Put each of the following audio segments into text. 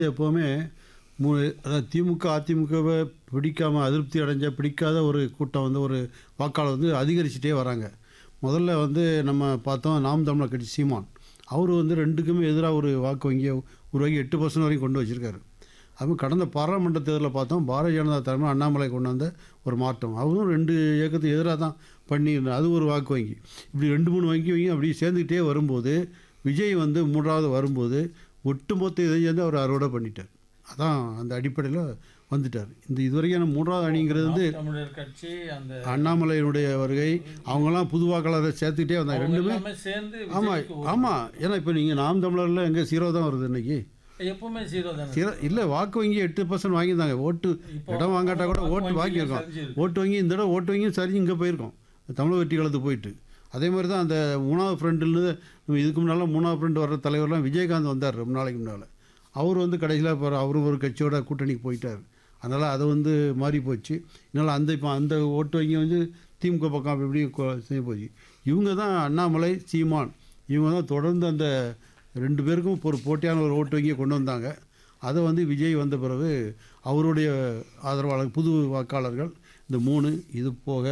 எப்போவுமே மூ அதாவது திமுக அதிமுகவை பிடிக்காம அதிருப்தி அடைஞ்ச பிடிக்காத ஒரு கூட்டம் வந்து ஒரு வாக்காளர் வந்து அதிகரிச்சுட்டே வராங்க முதல்ல வந்து நம்ம பார்த்தோம் நாம் தமிழர் கட்சி சீமான் அவர் வந்து ரெண்டுக்குமே எதிராக ஒரு வாக்கு வங்கியை உருவாக்கி எட்டு பர்சன்ட் வரைக்கும் கொண்டு வச்சிருக்காரு அதுவும் கடந்த பாராளுமன்ற தேர்தலில் பார்த்தோம் பாரதிய ஜனதா தலைமை அண்ணாமலை கொண்டு வந்த ஒரு மாற்றம் அவரும் ரெண்டு இயக்கத்துக்கு எதிராக தான் பண்ணியிருந்தார் அது ஒரு வாக்கு வங்கி இப்படி ரெண்டு மூணு வங்கி வங்கி அப்படி சேர்ந்துக்கிட்டே வரும்போது விஜய் வந்து மூன்றாவது வரும்போது ஒட்டுமொத்த இதை சேர்ந்து அவர் அறுவடை பண்ணிட்டார் அதான் அந்த அடிப்படையில் வந்துட்டார் இந்த இதுவரைக்கும் மூன்றாவது அணிங்கிறது வந்து நாம் தமிழர் கட்சி அந்த அண்ணாமலையினுடைய வருகை அவங்கெல்லாம் புது வாக்காளரை சேர்த்துக்கிட்டே வந்தாங்க அவங்க ரெண்டுமே எல்லாமே சேர்ந்து ஆமாம் விஜய்க்கு ஓட்டு. ஆமாம் ஏன்னா இப்போ நீங்கள் நாம் தமிழரில் எங்கே ஜீரோ தான் வருது இன்னைக்கு எப்பவுமே ஜீரோ தானே சில இல்லை வாக்கு வங்கி எட்டு பர்சன்ட் வாங்கியிருந்தாங்க ஓட்டு இப்போ இடம் வாங்காட்டா கூட வாக்கு ஓட்டு வங்கி வாங்கியிருக்கோம் சரிஞ்சிருக்கு. ஓட்டு வங்கி இந்த தடவை ஓட்டு வங்கியும் சரி இங்கே போயிருக்கோம் தமிழ் வெற்றி காலத்துக்கு போயிட்டு அதே மாதிரி தான் அந்த மூணாவது ஃப்ரெண்டுன்னு நம்ம இதுக்கு முன்னால் மூணாவது ஃப்ரெண்டு வர்ற தலைவர்லாம் விஜயகாந்த் வந்தார் ரொம்ப நாளைக்கு முன்னால் அவர் வந்து கடைசியில் இப்போ அவரும் ஒரு கட்சியோட கூட்டணிக்கு போயிட்டார் அதனால் அது வந்து மாறி போச்சு இதனால் அந்த இப்போ அந்த ஓட்டு வங்கி வந்து திமுக பக்கம் அப்படி இப்படி கொ- செய்ய போச்சு இவங்க தான் அண்ணாமலை சீமான் இவங்க தான் தொடர்ந்து அந்த ரெண்டு பேருக்கும் இப்போ ஒரு போட்டியான ஒரு ஓட்டு வங்கியை கொண்டு வந்தாங்க அதை வந்து விஜய் வந்த பிறகு அவருடைய ஆதரவாளர் புது வாக்காளர்கள் இந்த மூணு இது போக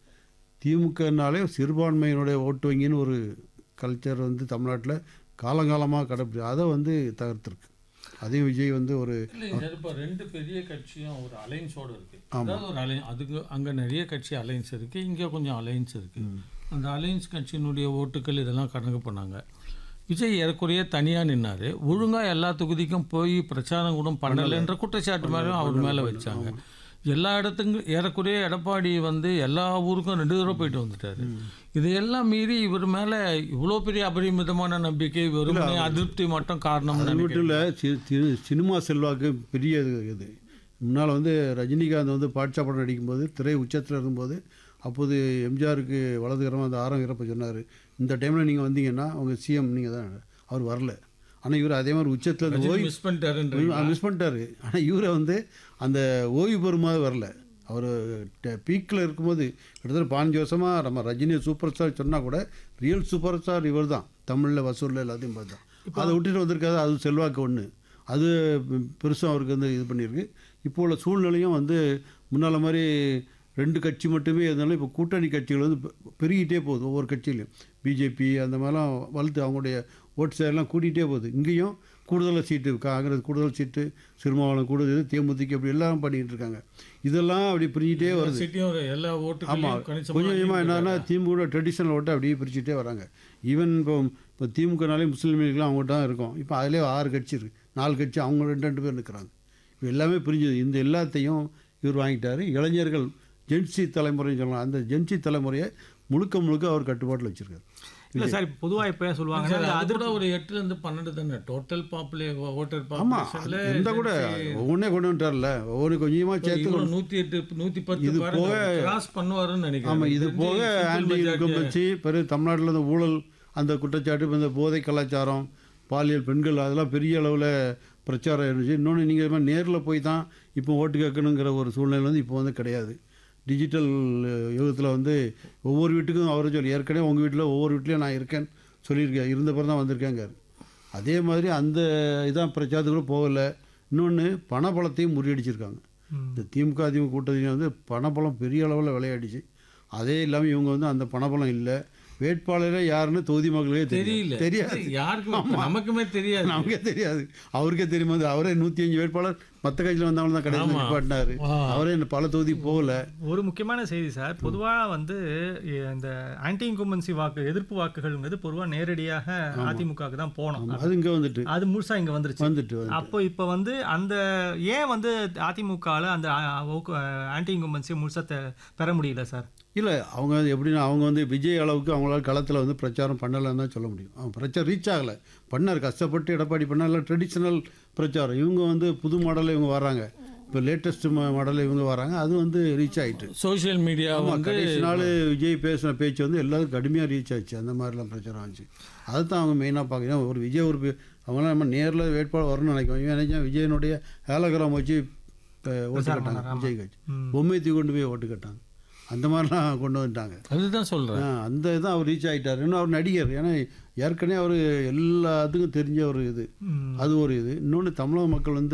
திமுகனாலே சிறுபான்மையினுடைய ஓட்டு வங்கின்னு ஒரு கல்ச்சர் வந்து தமிழ்நாட்டில் காலங்காலமாக கடைப்பிடி அதை வந்து தகர்த்துருக்கு அதையும் விஜய் வந்து ஒரு இல்லைங்க சார் இப்போ ரெண்டு பெரிய கட்சியும் ஒரு அலைன்ஸோட இருக்கு அதாவது ஒரு அலைன் அதுக்கு அங்கே நிறைய கட்சி அலைன்ஸ் இருக்கு இங்கே கொஞ்சம் அலைன்ஸ் இருக்கு அந்த அலைன்ஸ் கட்சியினுடைய ஓட்டுகள் இதெல்லாம் கணக்கு பண்ணாங்க விஜய் ஏறக்குறைய தனியாக நின்னாரு ஒழுங்கா எல்லா தொகுதிக்கும் போய் பிரச்சாரம் கூட பண்ணலைன்ற குற்றச்சாட்டு மேலும் அவர் மேலே வச்சாங்க எல்லா இடத்துக்கும் ஏறக்குறைய எடப்பாடி வந்து எல்லா ஊருக்கும் ரெண்டு தடவை போயிட்டு வந்துட்டாரு இதையெல்லாம் மீறி இவர் மேலே இவ்வளோ பெரிய அபரிமிதமான நம்பிக்கை வெறுமனே அதிருப்தி மட்டும் காரணம் அது மட்டும் இல்லை சி- சி- சினிமா செல்வாக்கு பெரிய இது இது முன்னால் வந்து ரஜினிகாந்த் வந்து பாட்சா படம் நடிக்கும்போது திரை உச்சத்தில் இருந்தபோது அப்போது எம்ஜிஆருக்கு வலதுகரமாக அந்த ஆரம் இறப்ப சொன்னார் இந்த டைமில் நீங்கள் வந்தீங்கன்னா அவங்க சிஎம் நீங்கள் தான் அவர் வரல ஆனால் இவர் அதே மாதிரி உச்சத்தில் இருந்து ஓய்வு மிஸ் பண்ணிட்டாருன்ற மிஸ் பண்ணிட்டாரு ஆனால் இவரை வந்து அந்த ஓய்வு பெறுமாவது வரல அவர் பீக்கில் இருக்கும்போது கிட்டத்தட்ட பாஞ்சு வருஷமாக நம்ம ரஜினி சூப்பர் ஸ்டார் சொன்னால் கூட ரியல் சூப்பர் ஸ்டார் இவர் தான் தமிழில் வசூலில் எல்லாத்தையும் பார்த்தா அதை விட்டுட்டு வந்திருக்காது அது செல்வாக்கு ஒன்று அது பெருசாக அவருக்கு வந்து இது பண்ணியிருக்கு இப்போ உள்ள சூழ்நிலையும் வந்து முன்னால் மாதிரி ரெண்டு கட்சி மட்டுமே இருந்தாலும் இப்போ கூட்டணி கட்சிகள் வந்து பெ- பெருகிட்டே போகுது ஒவ்வொரு கட்சியிலையும் பிஜேபி அந்த மாதிரிலாம் வளர்த்து அவங்களுடைய ஓட்டு சேரெல்லாம் கூட்டிகிட்டே போகுது இங்கேயும் கூடுதலாக சீட்டு காங்கிரஸ் கூடுதல் சீட்டு சிறுமாவளம் கூடுதல் தேமுதிக இப்படி எல்லாம் பண்ணிகிட்டு இருக்காங்க இதெல்லாம் அப்படி பிரிஞ்சிட்டே வருது சிட்டியும் ஒரு எல்லா ஆமாம் ஓட்டுகளையும் கொஞ்சம் கணிசமாக கொஞ்சமாக என்னன்னா திமுக ட்ரெடிஷ்னல் ஓட்டை அப்படியே பிரிச்சுட்டே வராங்க ஈவன் இப்போ இப்போ திமுகனாலே முஸ்லீம்களுக்குலாம் அவங்க தான் இருக்கும் இப்போ அதிலே ஆறு கட்சி இருக்குது நாலு கட்சி அவங்க ரெண்டு ரெண்டு பேர் நிற்கிறாங்க இப்போ எல்லாமே பிரிஞ்சுது இந்த எல்லாத்தையும் இவர் வாங்கிட்டாரு இளைஞர்கள் ஜென்சி தலைமுறைன்னு சொல்லலாம் அந்த ஜென்சி தலைமுறையை முழுக்க முழுக்க அவர் கட்டுப்பாட்டில் வச்சுருக்காரு இல்ல சார் இப்போ பொதுவா இப்ப ஏன் சொல்லுவாங்கன்னா இந்த அது கூட ஒரு எட்டுல இருந்து பன்னெண்டு தானே டோட்டல் பாப்புலே ஓட்டர் ஆமாம் பாப்புலேஷன்ல இந்த கூட ஒவ்வொன்றே கொண்டு வந்துட்டார்ல ஒவ்வொரு கொஞ்சமாக சேர்த்து இவரு நூத்தி எட்டு நூத்தி பத்து இது பாருங்க, போக- கிராஸ் பண்ணுவாருன்னு நினைக்கிறேன் ஆமாம் இது எனக்கு போக தெரிஞ்சு ஆன்டி simple majority- இன்கம்பன்சி பிறகு தமிழ்நாட்டில் இந்த ஊழல் அந்த குற்றச்சாட்டு இப்ப இந்த போதை கலாச்சாரம் பாலியல் பெண்கள் அதெல்லாம் பெரிய அளவில் பிரச்சாரம் இருந்துச்சு இன்னொன்று நீங்கள் நேரில் போய் தான் இப்போ ஓட்டு கேட்கணுங்கிற ஒரு சூழ்நிலை வந்து இப்போ வந்து கிடையாது டிஜிட்டல் யுகத்தில் வந்து ஒவ்வொரு வீட்டுக்கும் அவரை சொல்லி ஏற்கனவே உங்கள் வீட்டில் ஒவ்வொரு வீட்லேயும் நான் இருக்கேன்னு சொல்லியிருக்கேன் இருந்த பிறகு தான் வந்திருக்கேங்காரு அதே மாதிரி அந்த இதான் பிரச்சாரத்துக்கு கூட போகலை இன்னொன்று பணபலத்தையும் முறியடிச்சிருக்காங்க இந்த திமுக அதிமுக கூட்டத்தில் வந்து பணபலம் பெரிய அளவில் விளையாடிச்சு அதே இல்லாமல் இவங்க வந்து அந்த பணபலம் இல்லை வேட்பாளரே யாருன்னு தொகுதி மக்களுக்கே தெரியல தெரியல தெரியாது யாருக்குமே நமக்குமே தெரியாது நமக்கே தெரியாது அவருக்கே தெரியுமா அது அவரே நூற்றி அஞ்சு வேட்பாளர் மற்ற கட்சியில் வந்தவங்க தான் கடைசி நிப்பாட்டினாரு அவரே இந்த பல தொகுதி போகல ஒரு முக்கியமான செய்தி சார் பொதுவா வந்து இ- இந்த ஆன்டி இன்கும்பன்சி வாக்கு எதிர்ப்பு வாக்குகள்ங்கிறது பொதுவா நேரடியாக அதிமுகவுக்கு தான் போனோம் அது இங்கே வந்துட்டு அது முழுசா இங்க வந்துருச்சு வந்துட்டு வந்து அப்போ இப்போ வந்து அந்த ஏன் வந்து அதிமுகவில் அந்த ஆன்டி இன்கும்பன்சியை முழுசா தெ- பெற முடியல சார் இல்லை அவங்க வந்து எப்படின்னா அவங்க வந்து விஜய் அளவுக்கு அவங்களால களத்தில் வந்து பிரச்சாரம் பண்ணலைன்னு தான் சொல்ல முடியும் அவங்க பிரச்சாரம் ரீச் ஆகலை பண்ணார் கஷ்டப்பட்டு எடப்பாடி பண்ணார் எல்லாம் ட்ரெடிஷ்னல் பிரச்சாரம் இவங்க வந்து புது மாடலில் இவங்க வராங்க இப்போ லேட்டஸ்ட் மாடலில் இவங்க வராங்க அது வந்து ரீச் ஆயிட்டு சோஷியல் மீடியா ஆமா, வந்து கடைசி நாள் விஜய் பேசின பேச்சு வந்து எல்லாருக்கும் கடுமையாக ரீச் ஆச்சு அந்த மாதிரிலாம் பிரச்சாரம் ஆச்சு அதை தான் அவங்க மெயினாக பார்க்குறேன் ஒரு விஜய் ஒரு பே- அவங்களாம் நம்ம நேரில் வேட்பாளர் வரணும்னு நினைக்கிறோம் இவன் நினைச்சா விஜயனுடைய ஹேலோகிராம் வச்சு அஹ், ஓட்டு கட்டாங்க விஜய் கட்சி பொம்மை தூக்கி கொண்டு போய் ஓட்டு கட்டாங்க அந்த மாதிரிலாம் கொண்டு வந்துட்டாங்க அதுதான் சொல்றேன் ஆ, அந்த இதான் அவர் ரீச் ஆகிட்டார் இன்னும் அவர் நடிகர் ஏன்னா ஏற்கனவே அவர் எல்லாத்துக்கும் தெரிஞ்ச ஒரு இது ம். அது ஒரு இது இன்னொன்று தமிழக மக்கள் வந்து